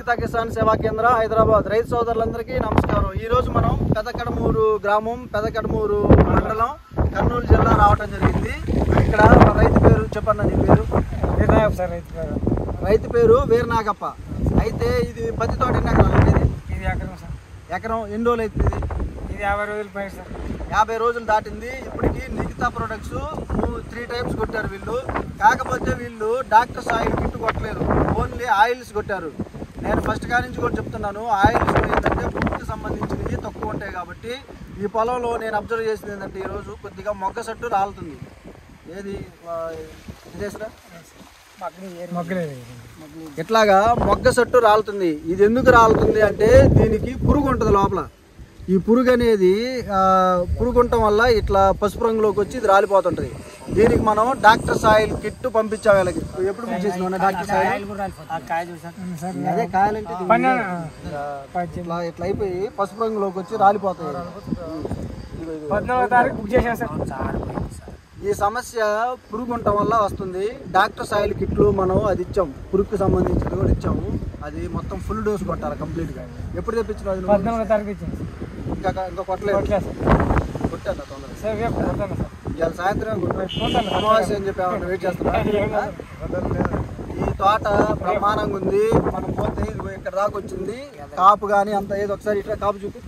అన్నదాత కిసాన్ సేవా కేంద్ర హైదరాబాద్ రైతు సోదరులందరికీ నమస్కారం ఈ రోజు మనం పెదకడమూరు గ్రామం పెదకడమూరు మండలం కర్నూలు జిల్లా రావటం జరిగింది ఇక్కడ ఒక రైతు పేరు చెప్పన్న నీ పేరు నిర్ణయం సార్ రైతు పేరు రైతు పేరు వీరనాగప్ప అయితే ఇది పత్తి తోట ఎన్ని ఎకరాలు ఉండేది ఇది ఎకరం సార్ ఎకరం ఎన్ని రోజులు అవుతుంది ఇది ఇది యాభై రోజులు పైన సార్ యాభై రోజులు దాటింది ఇప్పటికి నిఖితా ప్రొడక్ట్స్ త్రీ టైమ్స్ కొట్టారు వీళ్ళు కాకపోతే వీళ్ళు డాక్టర్ ఆయిల్ కిట్ కొట్టలేరు ఓన్లీ ఆయిల్స్ కొట్టారు నేను ఫస్ట్ కాడి నుంచి కూడా చెప్తున్నాను ఆయిల్స్ ఏంటంటే ఫుడ్కి సంబంధించినవి తక్కువ ఉంటాయి కాబట్టి ఈ పొలంలో నేను అబ్జర్వ్ చేసింది ఏంటంటే ఈరోజు కొద్దిగా మొగ్గ సట్టు రాలుతుంది ఏది ఆ, ఇదేసరా మొగ్గలేదు ఇట్లాగా మొగ్గ సట్టు రాలుతుంది ఇది ఎందుకు రాలుతుంది అంటే దీనికి పురుగు ఉంటుంది లోపల ఈ పురుగు అనేది ఆ, పురుగు ఉండటం వల్ల ఇట్లా పసుపు రంగులోకి వచ్చి ఇది రాలిపోతుంటది దీనికి మనం డాక్టర్ సాయిల్ కిట్ పంపించాం వీళ్ళకి ఎప్పుడు పంపించేసిన డాక్టర్ సాయిల్ సార్ అదే కాయాలంటే ఇది పన్నెండు. ఉంది. ఇట్లా ఇట్లా అయిపోయి పసుపు రంగులోకి వచ్చి రాలిపోతాయి ఇదిగో ఇది. పద్నాలుగో తారీఖు బుక్ చేశాను సార్ ఈ సమస్య పురుగు ఉండటం వల్ల వస్తుంది డాక్టర్ సాయిల్ కిట్లు మనం అది ఇచ్చాం పురుగుకి సంబంధించింది కూడా ఇచ్చాము అది మొత్తం ఫుల్ డోస్ కొట్టాలి కంప్లీట్ గా ఎప్పుడు తెప్పించిన అది నువ్వు? పద్నాలుగో తారీఖు ఇచ్చాను సార్ ఇంకా ఇంకా కొట్టలేదు కొట్టలేదు సార్ కొట్టాను తొందరగా సార్ రేపు కొడతాను సార్ ఇవాళ సాయంత్రం కొట్టాను కొడతాను సార్ అమావాస్య అని చెప్పి ఏమన్నా వెయిట్ చేస్తున్నా ఈ తోట బ్రహ్మాండంగా ఉంది మనం పోతే ఇదిగో ఇక్కడ దాకా వచ్చింది కాపు కానీ అంత ఏదో ఒకసారి ఇట్లా కాపు చూపి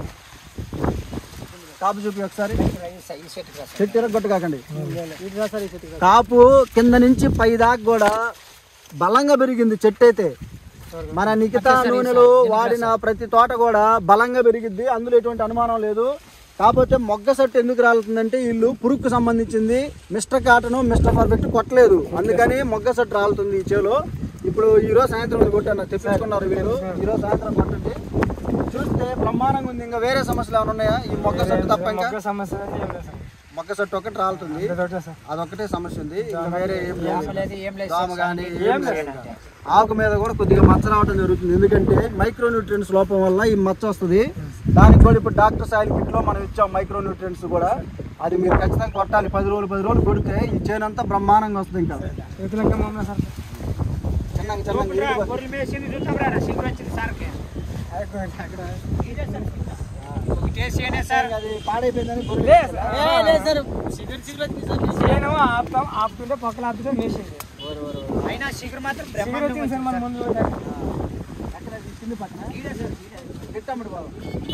కాపు చూపి ఒకసారి చెట్టు ఎరగొట్టు కాకండి కాపు కింద నుంచి పై దాకా కూడా బలంగా పెరిగింది చెట్టు అయితే మన నిఖితా నూనెలు వాడిన ప్రతి తోట కూడా బలంగా పెరిగిద్ది అందులో ఎటువంటి అనుమానం లేదు కాకపోతే మొగ్గ సెట్ ఎందుకు రాలుతుందంటే వీళ్ళు పురుగుకు సంబంధించింది మిస్టర్ కాటన్ మిస్టర్ పర్ఫెక్ట్ కొట్టలేదు అందుకని మొగ్గ సెట్ రాలుతుంది ఈ చేలో ఇప్పుడు ఈ రోజు సాయంత్రం ఇది కొట్టాను తెప్పించుకున్నారు వీళ్ళు ఈ రోజు సాయంత్రం కొట్టండి చూస్తే బ్రహ్మాండంగా ఉంది ఇంకా వేరే సమస్యలు ఏమైనా ఉన్నాయా ఈ మొగ్గ సెట్ తప్ప ఇంకా మొగ్గ సమస్య ఏం లేదు సార్ మొగ్గ సెట్ ఒకటి రాలుతుంది ఇది ఒకటే సార్ అదొక్కటే సమస్య ఉంది ఇంకా వేరే ఏం లేదు ఏం లేదు దోమ కానీ ఏం లేదు ఇంకా. ఆకు మీద కూడా కొద్దిగా మచ్చ రావడం జరుగుతుంది ఎందుకంటే మైక్రో న్యూట్రియన్స్ లోపం వల్ల ఈ మచ్చ వస్తుంది దానికి కూడా ఇప్పుడు డాక్టర్ సాయిల్ కిట్ లో మనం ఇచ్చాం మైక్రో న్యూట్రియన్స్ కూడా అది మీరు ఖచ్చితంగా కొట్టాలి పది రోజులు పది రోజులు కొడితే ఈ చేను అంతా బ్రహ్మాండంగా వస్తుంది ఇంకా రైతులకి ఏమన్నా సార్ చిన్నగా చిన్నగా నీళ్ళు అది పాడైపోయిందని గొర్రెలు వేస్తారా? చేయను ఆపుతాం ఆపుతుంటే పక్కన ఆపుతుంటే మేసింది శిఖర్ వచ్చింది సార్ మన ముందు ఎక్కడ ఇది కింది పక్కన పెట్టమ్మడి బాబు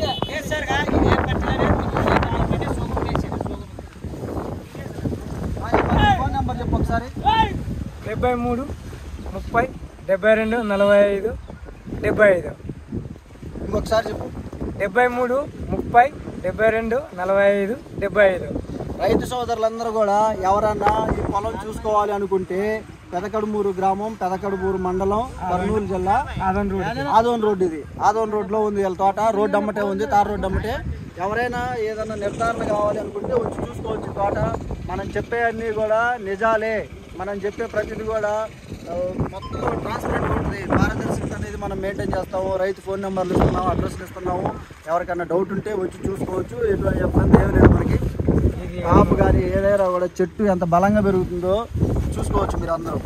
ఫోన్ నెంబర్ చెప్పు ఒకసారి డెబ్బై మూడు ముప్పై డెబ్బై రెండు నలభై ఐదు డెబ్బై ఐదు ఇంకొకసారి చెప్పు డెబ్బై మూడు ముప్పై డెబ్బై రెండు నలభై ఐదు డెబ్బై ఐదు రైతు సోదరులందరూ కూడా ఎవరన్నా ఈ పొలం చూసుకోవాలి అనుకుంటే పెదకడుమూరు గ్రామం పెదకడుమూరు మండలం కర్నూలు జిల్లా అదొని రోడ్ ఆదోన్ రోడ్ ఇది ఆదోన్ రోడ్ లో ఉంది వీళ్ళ తోట రోడ్ అమ్మటే ఉంది తార్ రోడ్ అమ్మటే ఎవరైనా ఏదైనా నిర్ధారణ కావాలి అనుకుంటే వచ్చి చూసుకోవచ్చు ఈ తోట మనం చెప్పే అన్ని కూడా నిజాలే మనం చెప్పే ప్రతిదీ కూడా ఆ, మొత్తం ట్రాన్స్పరెంట్ ఉంటుంది పారదర్శకత అనేది మనం మెయింటైన్ చేస్తాము రైతు ఫోన్ నెంబర్లు ఇస్తున్నాము అడ్రస్లు ఇస్తున్నాము ఎవరికైనా డౌట్ ఉంటే వచ్చి చూసుకోవచ్చు ఎటువంటి ఇబ్బంది ఏమి లేదు మనకి ఇది కాపు కానీ ఏదైనా కూడా చెట్టు ఎంత బలంగా పెరుగుతుందో చూసుకోవచ్చు మీరు అందరూ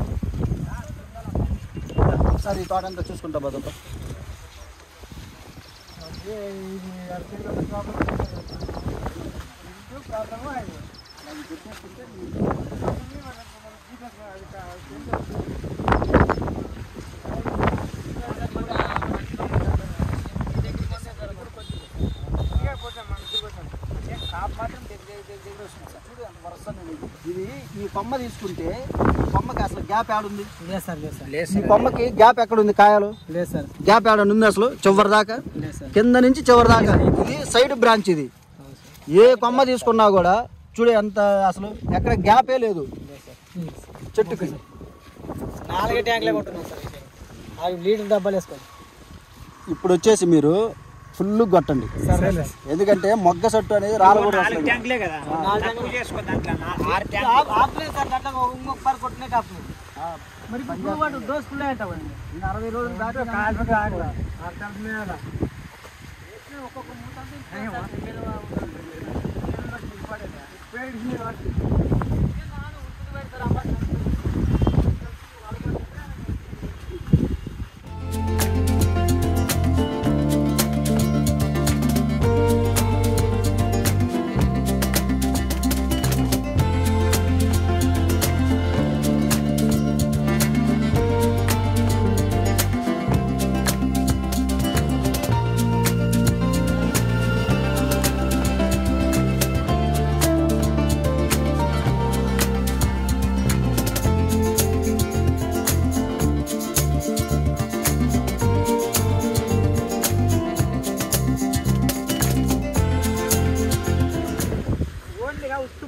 ఒకసారి ఈ తోట అంతా చూసుకుంటా బతుకు ఇది ఈ కొమ్మ తీసుకుంటే ఈ కొమ్మకి అసలు గ్యాప్ ఉంది లేదు సార్ లేదు సార్ ఈ కొమ్మకి గ్యాప్ ఎక్కడ ఉంది కాయలు లేదు సార్ గ్యాప్ ఏడ ఉంది అసలు చివరి దాకా లేదు సార్ కింద నుంచి చివరి దాకా ఇది సైడ్ బ్రాంచ్ ఇది ఏ కొమ్మ తీసుకున్నా కూడా చూడు ఎంత అసలు ఎక్కడ గ్యాపే లేదు చెట్టుకి నాలుగే ట్యాంక్లే కొట్టున్నాం సార్ అవి లీటర్ డబ్బాలు వేసుకోండి ఇప్పుడు వచ్చేసి మీరు ఫుల్ కొట్టండి సరే ఎందుకంటే మొగ్గ చెట్టు అనేది రాలకూడదు అసలు ఆపలేదు సార్ దాంట్లో ఇంకొకసారి కొట్టినట్టు ఆపలేదు మరి ఇప్పుడు వాడు డోస్ ఫుల్ అంటావండి ఇంకా అరవై రోజులు దాటి ఒక్కొక్క మూత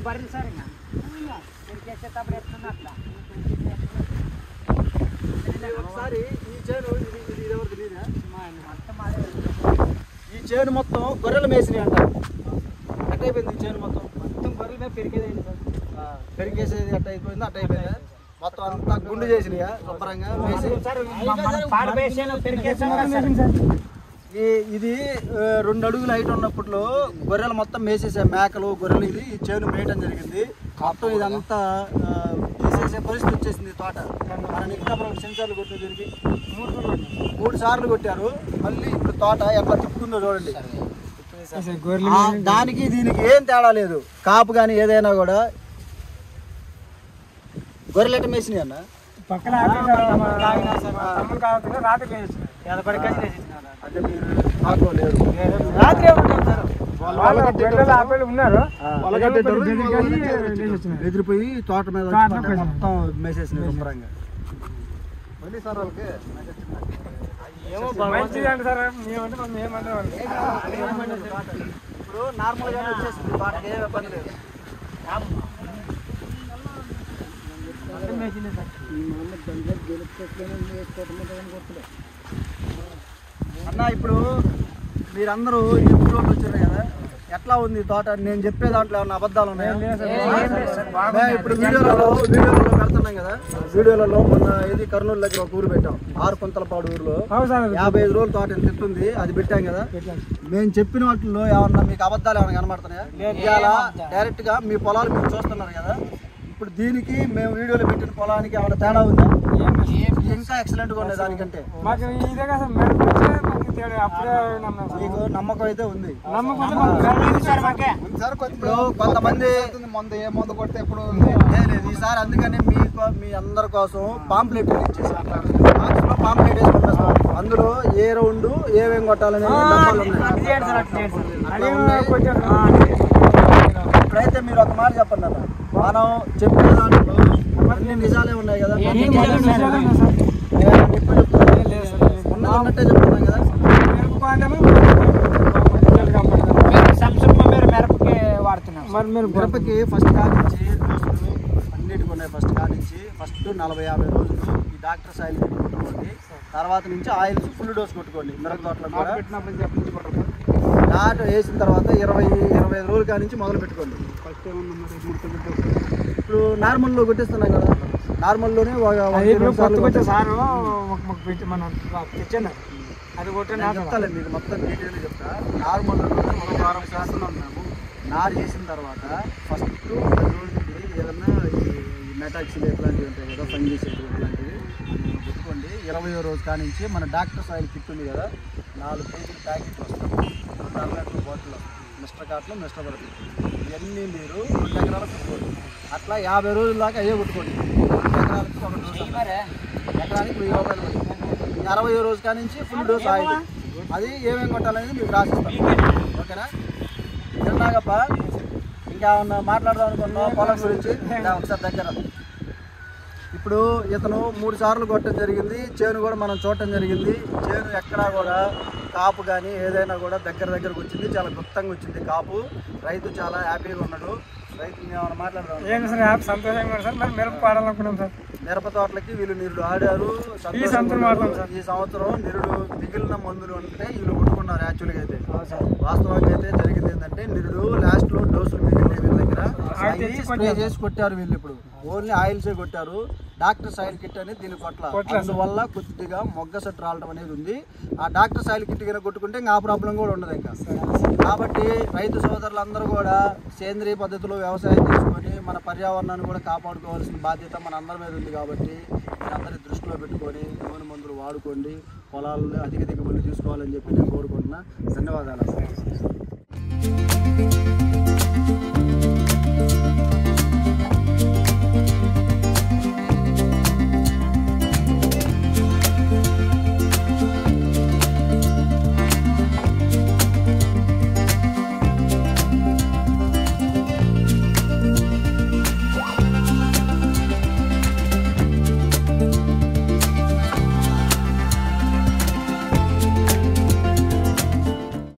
బర్రెలు సార్ ఇంకా పెరికేసేటప్పుడు ఎట్లున్నా అట్లా ఒకసారి ఈ చేను ఇది ఇది ఎవరిది నీదా? మొత్తం మాదే ఈ చేను మొత్తం గొర్రెలు మేసినాయి అంట ఎట్ట అయిపోయింది ఈ చేను మొత్తం మొత్తం బర్రెలు మీద పెరిగేదండి సార్ ఆ, పెరిగేసేది అట్ట అయిపోయింది అట్ట అయిపోయిందా మొత్తం అంతా గుండు చేసినాయా శుభ్రంగా మేసి సార్ మన పాడు వేసాను పెరికేసాను సార్ ఈ ఇది ఆ, రెండు అడుగులు హైట్ ఉన్నప్పుడు గొర్రెలు మొత్తం మేసేసే మేకలు గొర్రెలు ఇది ఈ చేను మేయటం జరిగింది మొత్తం ఇదంతా ఆ, తీసేసే పరిస్థితి వచ్చేసింది ఈ తోట మన నిక్కప్పుడు సెన్సార్లు కొట్టే దీనికి మూడు సార్లు కొట్టారు మళ్ళీ ఇప్పుడు తోట ఎట్లా తిప్పుకుందో చూడండి ఆ, దానికి దీనికి ఏం తేడా లేదు కాపు కానీ ఏదైనా కూడా గొర్రెలు ఎట్ట మేసినాయి అన్న పక్కన తమ్ముడు కాకుండా రాత్రి వేసిన అంటే మీరు ఆడుకోలేరు రాత్రి ఉంటాం సార్ వాళ్ళు గొర్రెలు ఆపేళ్ళు ఉన్నారు వలగట్టేటోళ్ళు బెదిరిపోయి లేచి వచ్చినారు. ఎదిరిపోయి తోట మీద వచ్చి తోటలో పడ్డారు. పోయినాయి. మొత్తం మేసేసినాయి శుభ్రంగా మంచిది అండి సార్ మేమంటే మనం ఏమంటే వాళ్ళు ఇప్పుడు నార్మల్ గానే వచ్చేసింది తోటకి ఏ ఇబ్బంది లేదు మొత్తం మేసిందే సార్ అన్న ఇప్పుడు మీరందరూ ఈ ఊళ్ళోకి వచ్చారు కదా ఎట్లా ఉంది ఈ తోట నేను చెప్పే దాంట్లో ఏమన్నా అబద్ధాలు ఉన్నాయా ఏం లేదు సార్. ఏం లేదు సార్. మేము ఇప్పుడు వీడియోలలో వీడియోలలో పెడుతున్నాం కదా వీడియోలలో మొన్న ఇది కర్నూలు దగ్గర ఒక ఊరు పెట్టాం ఆరు కొంతలపాడు ఊర్లో అవును సార్ యాభై ఐదు రోజుల తోట ఎంత ఎత్తుంది అది పెట్టాం కదా మేము చెప్పిన వాటిలో ఏమన్నా మీకు అబద్ధాలు ఏమైనా కనబడుతున్నాయా ఇవాళ డైరెక్ట్ గా మీ పొలాలు మీరు చూస్తున్నారు కదా ఇప్పుడు దీనికి మేము వీడియోలో పెట్టిన పొలానికి ఏమైనా తేడా ఉందా ఇంకా ఎక్సలెంట్ గా ఉన్నాయి దానికంటే మాకు ఇదే కదా సార్ మెరుపు వచ్చే మాకు తేడా అప్పుడే నమ్మాం సార్. మీకు నమ్మకం అయితే ఉంది నమ్మకం ఉంటే మాకు మెరుపు సార్ మాకే ఇప్పుడు కొంతమంది మందు ఏ మందు కొడితే ఎప్పుడు లేదు, లేదు ఈసారి అందుకని మీకు మీ అందరి కోసం పాంప్లెట్ బాక్స్లో పాంప్లెట్ వేసి పంపిస్తాం అందులో ఏ రౌండ్ ఏమేం కొట్టాలనే డబ్బాలు ఉన్నాయి. అటు చేయండి సార్ అటు చేయండి సార్ అట్లా అది ఉన్నాయి. కొంచెం ఇప్పుడైతే మీరు ఒక మాట చెప్పండి అన్న మనం చెప్పిన దాంట్లో అన్ని నిజాలే ఉన్నాయి కదా ఏం నిజాలు నిజాలు సార్ నేను ఇప్పుడు చెప్తున్నాను. ఉన్నది ఉన్నట్టే చెప్తున్నాం కదా మెరుపు కోండేమో మిరపకి వాడుతున్నాం మరి మీరు మిరపకి ఫస్ట్ కానించి దోసలు అన్నిటికి ఉన్నాయి ఫస్ట్ కానించి ఫస్ట్ నలభై యాభై రోజులు ఈ డాక్టర్ సాయిల్ కొట్టుకోండి తర్వాత నుంచి ఆయిల్స్ ఫుల్ డోస్ కొట్టుకోండి మిరప తోటలో కూడా పెట్టినప్పుడు నుంచి ఎప్పటి నుంచి కొట్టరు నాటు వేసిన తర్వాత ఇరవై ఇరవై ఐదు రోజుల కానించి మొదలు పెట్టుకోండి ఫస్ట్ ఏమన్నా మరి మూడు కిలోమీటర్లు ఇప్పుడు నార్మల్లో కొట్టిస్తున్నాం కదా నార్మల్లోనే ఒక- ఒక అది ఇప్పుడు రెండు సార్లు కొత్త కొత్త కొట్టాం. సారు ఒక మాకు పెట్టి మనం తెచ్చాను అది కొట్టే నేను చెప్తాలే మీకు మొత్తం డీటెయిల్ చెప్తా నార్మల్ ఒక వారం చేస్తున్నాం మేము నారు వేసిన తర్వాత ఫస్ట్ పది రోజులకి ఏదన్నా ఈ మెటాక్సిల్ ఇట్లాంటివి ఉంటాయి కదా ఫంగిసైడ్ ఇట్లాంటివి అది పెట్టుకోండి ఇరవయో రోజు కానించి మన డాక్టర్ సాయిల్ కిట్ ఉంది కదా నాలుగు కేజీలు ప్యాకెట్ వస్తుంది రెండు అరగంటల బాటిల్ మిస్టర్ కాట్లు మిస్టర్ బరటి ఇవన్నీ మీరు రెండు ఎకరాలకు పెట్టుకోండి అట్లా యాభై రోజుల దాకా అయ్యే కొట్టుకోండి రెండు ఎకరాలకి ఒక డోస్ ఎకరానికి వెయ్యి రూపాయలు పడుతుంది. ఈ అరవై రోజు కానించి ఫుల్ డోస్ ఆయిల్ అది ఏమేమి కొట్టాలనేది మీకు రాసిస్తాం ఓకేనా చిన్నాగప్ప ఇంకేమన్నా మాట్లాడదాం అనుకున్నా పొలం గురించి ఇంకా ఒకసారి దగ్గర ఇప్పుడు ఇతను మూడు సార్లు కొట్టడం జరిగింది చేను కూడా మనం చూడటం జరిగింది చేను ఎక్కడా కూడా కాపు కానీ ఏదైనా కూడా దగ్గర దగ్గరకు వచ్చింది చాలా గుప్తంగా వచ్చింది కాపు రైతు చాలా హ్యాపీగా ఉన్నాడు రైతు ఏమైనా మాట్లాడదాం ఏం సార్ హ్యాపీ సంతోషంగా ఉంది సార్ మరి మిరప పాడాలనుకున్నాం సార్ మిరప తోటలకి వీళ్ళు నిరుడు ఆడారు సంతోషంగా సంవత్సరం ఉన్నారు. ఆడతాం సార్. ఈ సంవత్సరం నిరుడు మిగిలిన మందులు అంటే వీళ్ళు కొట్టుకున్నారు యాక్చువల్గా అయితే వాస్తవంగా అయితే జరిగింది ఏంటంటే నిరుడు లాస్ట్ లో డోసులు మిగిలినాయి వీళ్ళ దగ్గర అవి అవి తెచ్చి స్ప్రే చేసి కొట్టారు వీళ్ళు ఇప్పుడు ఓన్లీ ఆయిల్సే కొట్టారు డాక్టర్ సాయిల్ కిట్ అనేది దీని కొట్ల కొట్ల. అందువల్ల కొద్దిగా మొగ్గ సెట్ రావడం అనేది ఉంది ఆ డాక్టర్ సాయిల్ కిట్ కనుక కొట్టుకుంటే ఇంకా ఆ ప్రాబ్లం కూడా ఉండదు ఇంకా కాబట్టి రైతు సోదరులందరూ కూడా సేంద్రియ పద్ధతిలో వ్యవసాయం చేసుకొని మన పర్యావరణాన్ని కూడా కాపాడుకోవాల్సిన బాధ్యత మన అందరి మీద ఉంది కాబట్టి మీరందరి దృష్టిలో పెట్టుకొని నూనె మందులు వాడుకోండి పొలాల్లో అధిక దిగుబడులు తీసుకోవాలని చెప్పి నేను కోరుకుంటున్నా ధన్యవాదాలు